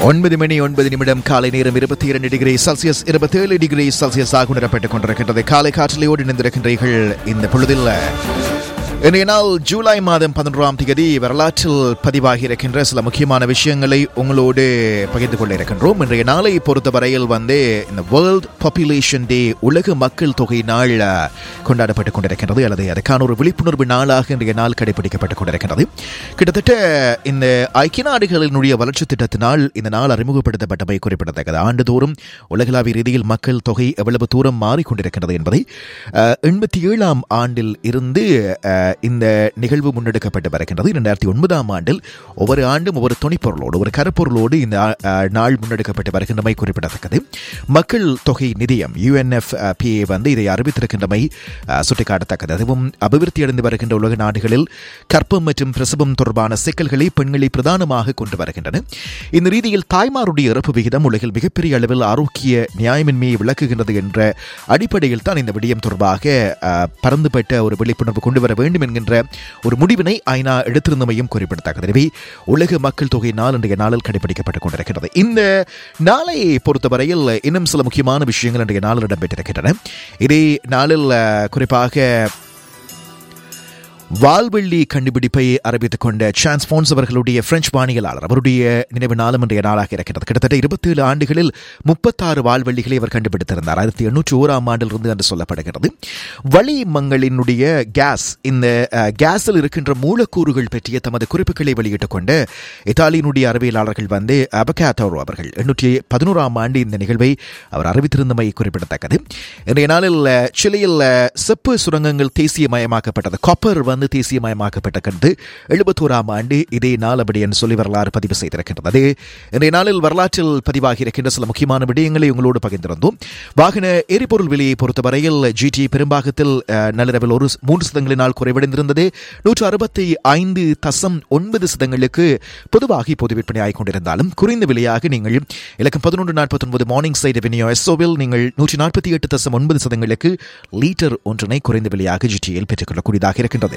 ஒன்பது மணி ஒன்பது நிமிடம் காலை நேரம் இருபத்தி இரண்டு டிகிரி செல்சியஸ் இருபத்தி ஏழு டிகிரி செல்சியஸ் ஆக உணரப்பட்டுக் கொண்டிருக்கின்றது காலை காற்றிலையோடு இணைந்திருக்கின்றீர்கள் இந்த பொழுதில் இன்றைய நாள் ஜூலை மாதம் பதினொன்றாம் தேதி வரலாற்றில் பதிவாகி இருக்கின்ற சில முக்கியமான விஷயங்களை உங்களோடு பகிர்ந்து கொள்ள இருக்கின்றோம் இன்றைய நாளை பொறுத்தவரையில் வந்து இந்த வேர்ல்ட் பாப்புலேஷன் டே உலக மக்கள் தொகை நாள் அஹ், கொண்டாடப்பட்டுக் கொண்டிருக்கின்றது அல்லது அதுக்கான ஒரு விழிப்புணர்வு நாளாக இன்றைய நாள் கடைபிடிக்கப்பட்டுக் கொண்டிருக்கின்றது கிட்டத்தட்ட இந்த ஐக்கிய நாடுகளினுடைய வளர்ச்சி திட்டத்தினால் இந்த நாள் அறிமுகப்படுத்தப்பட்டமை குறிப்பிடத்தக்கது ஆண்டுதோறும் உலகளாவிய ரீதியில் மக்கள் தொகை எவ்வளவு தூரம் மாறிக்கொண்டிருக்கின்றது என்பதை அஹ், எண்பத்தி ஏழாம் ஆண்டில் இருந்து அஹ், இந்த நிகழ்வு முன்னெடுக்கப்பட்டு வருகின்றது இரண்டாயிரத்தி ஒன்பதாம் ஆண்டில் ஒவ்வொரு ஆண்டும் ஒவ்வொரு துணைப்பொருளோடு ஒரு கருப்பொருளோடு இந்த அஹ், நாள் முன்னெடுக்கப்பட்டு வருகின்றமை குறிப்பிடத்தக்கது மக்கள் தொகை நிதியம் யுஎன்எஃப் பிஏ வந்து இதை அறிவித்திருக்கின்றமை அஹ், சுட்டிக்காட்டத்தக்கது அதுவும் அபிவிருத்தி அடைந்து வருகின்ற உலக நாடுகளில் கற்பம் மற்றும் பிரசவம் தொடர்பான சிக்கல்களை பெண்களை பிரதானமாக கொண்டு வருகின்றன இந்த ரீதியில் தாய்மாருடைய இறப்பு விகிதம் உலகில் மிகப்பெரிய அளவில் ஆரோக்கிய நியாயமின்மையை விளக்குகின்றது என்ற அடிப்படையில் தான் இந்த விடயம் தொடர்பாக அஹ், பரந்துபட்ட ஒரு விழிப்புணர்வு கொண்டு வர வேண்டும் என்கின்ற ஒரு முடிவினை ஐநா எடுத்திருந்தமையும் குறிப்பிடத்தக்கது எனவே உலக மக்கள் தொகை நாள் இன்றைய நாளில் கடைபிடிக்கப்பட்டுக் கொண்டிருக்கிறது இந்த நாளை பொறுத்தவரையில் இன்னும் சில முக்கியமான விஷயங்கள் இன்றைய நாளில் இடம்பெற்றிருக்கின்றன இதே நாளில் அஹ், குறிப்பாக வால்வெள்ளி கண்டுபிடிப்பை அறிவித்துக் கொண்ட சான்ஸ் போன்ஸ் அவர்களுடைய பிரெஞ்சு வானியலாளர் அவருடைய நினைவு நாளும் இன்றைய நாளாக இருக்கிறது கிட்டத்தட்ட இருபத்தி ஏழு ஆண்டுகளில் முப்பத்தாறு வால்வெள்ளிகளை அவர் கண்டுபிடித்திருந்தார் ஆயிரத்தி எண்ணூற்றி ஓராம் ஆண்டிலிருந்து என்று சொல்லப்படுகிறது வளிமங்களினுடைய கேஸ் இந்த அஹ், கேஸில் இருக்கின்ற மூலக்கூறுகள் பற்றிய தமது குறிப்புகளை வெளியிட்டுக் கொண்ட இத்தாலியினுடைய அறிவியலாளர்கள் வந்து அபகாத்தோரோ அவர்கள் எண்ணூற்றி பதினோராம் ஆண்டு இந்த நிகழ்வை அவர் அறிவித்திருந்தமை குறிப்பிடத்தக்கது இன்றைய நாளில் அஹ், சிலியில் அஹ், செப்பு சுரங்கங்கள் தேசியமயமாக்கப்பட்டது காப்பர் வந்து தேசியமயமாக்கப்பட்ட கண்டு எழுபத்தோராம் ஆண்டு இதே நாள் அப்படி என்று சொல்லி வரலாறு பதிவு செய்திருக்கின்றது அது இன்றைய நாளில் வரலாற்றில் பதிவாகி இருக்கின்ற சில முக்கியமான விடயங்களை உங்களோடு பகிர்ந்திருந்தோம் வாகன எரிபொருள் விலையை பொறுத்தவரையில் ஜிடி பெரும்பாகத்தில் அஹ், நள்ளிரவில் ஒரு மூன்று சதங்களினால் குறைவடைந்திருந்தது நூற்று அறுபத்தி ஐந்து தசம் ஒன்பது சதங்களுக்கு பொதுவாக இப்போது விற்பனை ஆகிக் கொண்டிருந்தாலும் குறைந்த விலையாக நீங்கள் இலக்கம் பதினொன்று நாற்பத்தி ஒன்பது மார்னிங் சைட் ரெவென்யூ எஸ்ஓவில் நீங்கள் நூற்றி நாற்பத்தி எட்டு தசம் ஒன்பது சதங்களுக்கு லீட்டர் ஒன்றினை குறைந்த விலையாக ஜிடியில் பெற்றுக்கொள்ளக்கூடியதாக இருக்கின்றது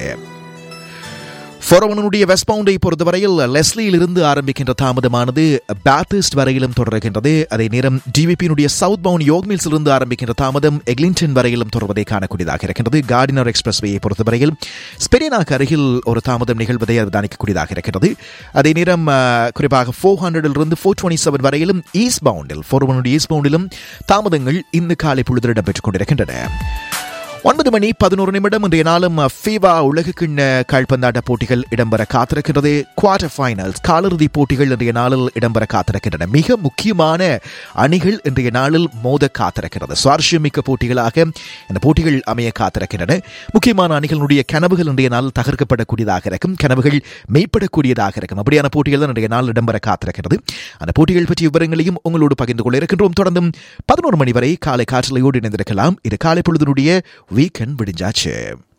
ஃபொரவனுடைய வெஸ்ட் பவுண்டை பொறுத்தவரையில் லெஸ்லியில் இருந்து ஆரம்பிக்கின்ற தாமதமானது பேத்திஸ்ட் வரையிலும் தொடர்கின்றது அதே நேரம் டிவிபியினுடைய சவுத் பவுண்ட் யோக்மில்ஸ் இருந்து ஆரம்பிக்கின்ற தாமதம் எக்லிங்டன் வரையிலும் தொடர்வதை காணக்கூடியதாக இருக்கின்றது கார்டினர் எக்ஸ்பிரஸ் வேயை பொறுத்தவரையில் ஸ்பெரினாக்கு அருகில் ஒரு தாமதம் நிகழ்வதை அவதானிக்கக்கூடியதாக இருக்கிறது அதே நேரம் அஹ், குறிப்பாக ஃபோர் ஹண்ட்ரடில் இருந்து ஃபோர் டுவெண்ட்டி செவன் வரையிலும் ஈஸ்ட் பவுண்டில் ஃபோர்வனுடைய ஈஸ்ட் பவுண்டிலும் தாமதங்கள் இந்த காலை பொழுது இடம்பெற்றுக் கொண்டிருக்கின்றன ஒன்பது மணி பதினோரு நிமிடம் இன்றைய நாளும் ஃபீவா உலகக்கிண்ண கால்பந்தாட்ட போட்டிகள் இடம்பெற காத்திருக்கின்றது குவார்டர் ஃபைனல்ஸ் காலிறுதி போட்டிகள் இன்றைய நாளில் இடம்பெற காத்திருக்கின்றன மிக முக்கியமான அணிகள் இன்றைய நாளில் மோத காத்திருக்கிறது சுவாரஸ்யமிக்க போட்டிகளாக இந்த போட்டிகள் அமைய காத்திருக்கின்றன முக்கியமான அணிகளுடைய கனவுகள் இன்றைய நாளில் தகர்க்கப்படக்கூடியதாக இருக்கும் கனவுகள் மெய்ப்படக்கூடியதாக இருக்கும் அப்படியான போட்டிகள் தான் இன்றைய நாள் இடம்பெற காத்திருக்கிறது அந்த போட்டிகள் பற்றிய விவரங்களையும் உங்களோடு பகிர்ந்து கொள்ள இருக்கின்றோம் தொடர்ந்தும் பதினோரு மணி வரை காலை காற்றலையோடு இணைந்திருக்கலாம் இது காலை பொழுதுனுடைய வீக்கெண்ட் விடிஞ்சாச்சு